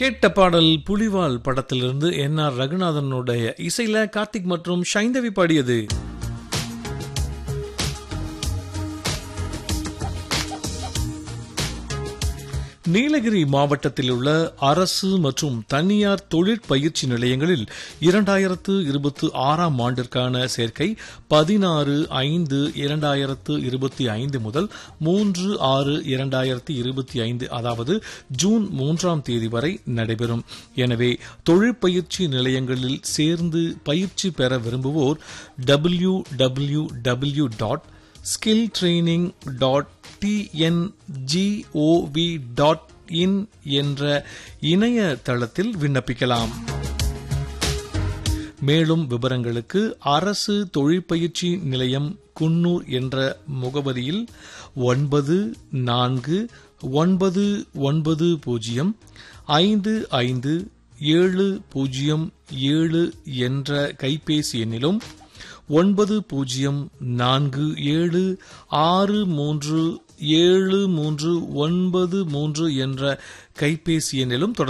கேட்ட பாடல் புலிவால் படத்திலிருந்து என் ஆர் ரகுநாதனுடைய இசையில கார்த்திக் மற்றும் ஷைந்தவி பாடியது நீலகிரி மாவட்டத்தில் உள்ள அரசு மற்றும் தனியார் தொழிற்பயிற்சி நிலையங்களில் இரண்டாயிரத்து இருபத்தி ஆறாம் ஆண்டிற்கான சேர்க்கை பதினாறு ஐந்து இரண்டாயிரத்து இருபத்தி ஐந்து முதல் மூன்று ஆறு இரண்டாயிரத்து இருபத்தி ஐந்து அதாவது ஜூன் மூன்றாம் தேதி வரை நடைபெறும் எனவே தொழிற்பயிற்சி நிலையங்களில் சேர்ந்து பயிற்சி பெற விரும்புவோர் W W W dot skill training dot TN gov dot in என்ற இணையதளத்தில் விண்ணப்பிக்கலாம் மேலும் விவரங்களுக்கு அரசு தொழிற்பயிற்சி நிலையம் குன்னூர் என்ற முகவரியில் ஒன்பது நான்கு ஒன்பது ஒன்பது பூஜ்ஜியம் ஐந்து ஐந்து ஏழு பூஜ்ஜியம் ஏழு என்ற கைபேசி எண்ணிலும் ஒன்பது பூஜ்ஜியம் நான்கு ஏழு ஆறு மூன்று ஏழு மூன்று ஒன்பது மூன்று என்ற கைபேசி எண்ணிலும் தொடர்பு